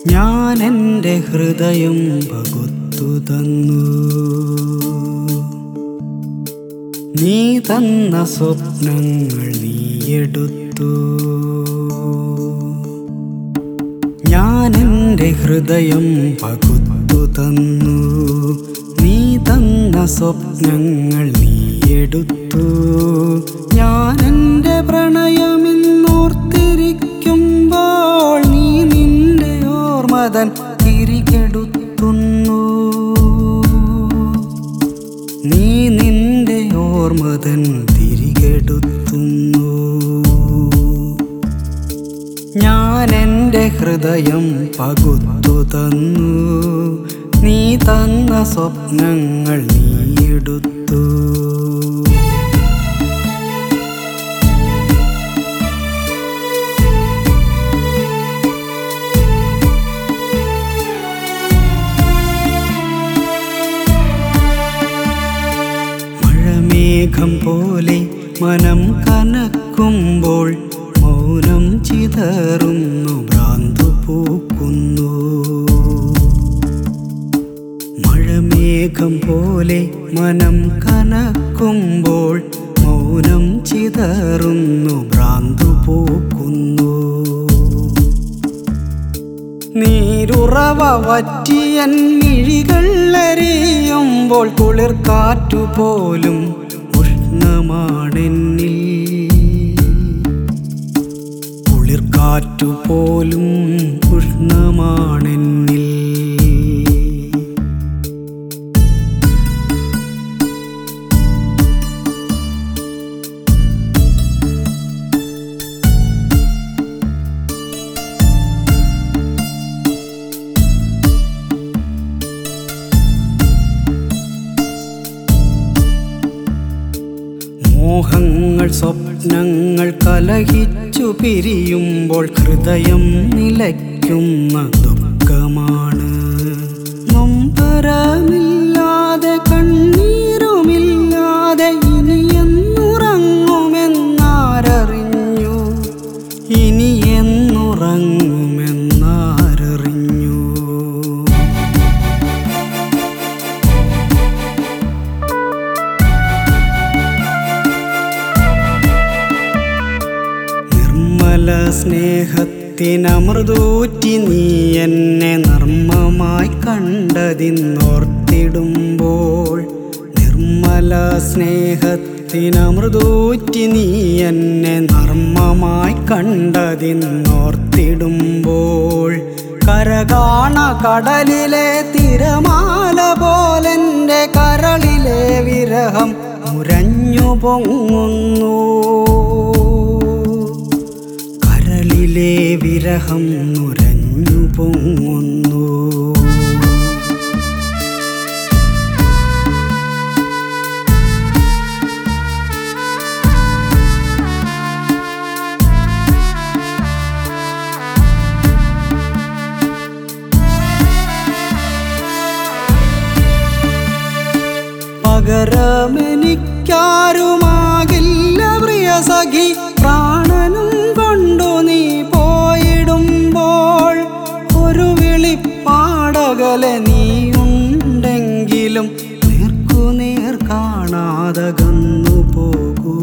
ഞാൻ എൻ്റെ ഹൃദയം പകുത്തു തന്നു നീ തന്ന സ്വപ്നങ്ങൾ നീ എടുത്തു ഞാൻ എൻ്റെ ഹൃദയം പകുത്തു തന്നു നീ തന്ന സ്വപ്നങ്ങൾ നീ എടുത്തു ഞാൻ എൻ്റെ പ്രണയമെന്നോർത്തിരിക്കുമ്പോൾ നീ നിന്റെ ഓർമ്മതൻ തിരികെടുത്തുന്നു നീ നിന്റെ ഓർമ്മതൻ തിരികെടുത്തുന്നു ഞാൻ എൻ്റെ ഹൃദയം പകുത്തു തന്നു നീ തന്ന സ്വപ്നങ്ങൾ നീ എടുത്തു മഴമേഘം പോലെ മനം കനക്കുമ്പോൾ മൗനം ചിതറുന്നു ഭ്രാന്തു പൂക്കുന്നു മഴമേഘം പോലെ മനം കനക്കുമ്പോൾ മൗനം ചിതറുന്നു ഭ്രാന്തു പൂക്കുന്നു നീരുറവ വറ്റിയൻ മിഴികൾ എറിയുമ്പോൾ കുളിർ കാറ്റുപോലും ഉഷ്ണമാണെന്നിൽ കുളിർ കാറ്റുപോലും ഉഷ്ണമാണെന്നിൽ മോഹങ്ങൾ സ്വപ്നങ്ങൾ കലഹിച്ചു പിരിയുമ്പോൾ ഹൃദയം നിലയ്ക്കുന്ന ദുഃഖമാണ് നൊമ്പരമില്ലാതെ കണ്ണീരുമില്ലാതെ ഇനി എന്നുറങ്ങുമെന്നാരറിഞ്ഞു ഇനി എന്നുറങ്ങുമെന്നാരറിഞ്ഞു നിർമ്മല സ്നേഹത്തിനമൃതൂറ്റി നീ എന്നെ നർമ്മമായി കണ്ടതിന്നോർത്തിടുമ്പോൾ നിർമ്മല സ്നേഹത്തിനമൃതൂറ്റി നീ എന്നെ നർമ്മമായി കണ്ടതിന്നോർത്തിടുമ്പോൾ കരകാണ കടലിലെ തിരമാല പോലെൻ്റെ കരളിലെ വിരഹം മുരഞ്ഞു പൊങ്ങുന്നു കരളിലെ വിരഹം നുരഞ്ഞു പൊങ്ങുന്നു പകരമെനിക്കാരുമാകില്ല പ്രിയ സഖി പ്രാണനും കൊണ്ടു നീ പോയിടുമ്പോൾ ഒരു വിളിപ്പാടകലെ നീയുണ്ടെങ്കിലും നേർക്കുനേർ കാണാതകന്നു പോകൂ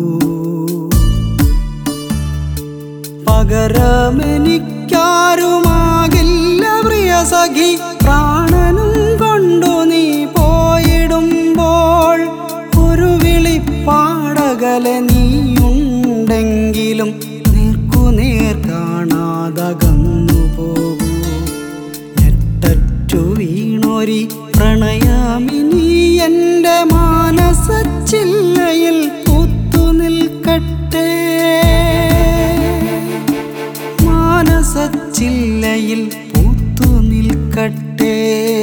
പകരമെനിക്കാരുമാകില്ല പ്രിയ സഖി പ്രാണനും കൊണ്ടു നീ പോയിടുമ്പോൾ ഒരു വിളിപ്പാടകലെ നീയുണ്ടെങ്കിലും നേർക്കുനേർ കാണാതകന്നു പോകൂ ഞെട്ടറ്റു വീണൊരി പ്രണയാമിനി എൻ്റെ മാനസച്ചില്ലയിൽ പൂത്തു നിൽക്കട്ടെ മാനസച്ചില്ലയിൽ പൂത്തു നിൽക്കട്ടെ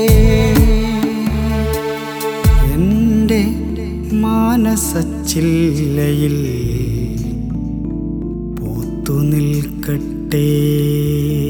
എൻ്റെ മാനസച്ചില്ലയിൽ പൂത്തു നിൽക്കട്ടെ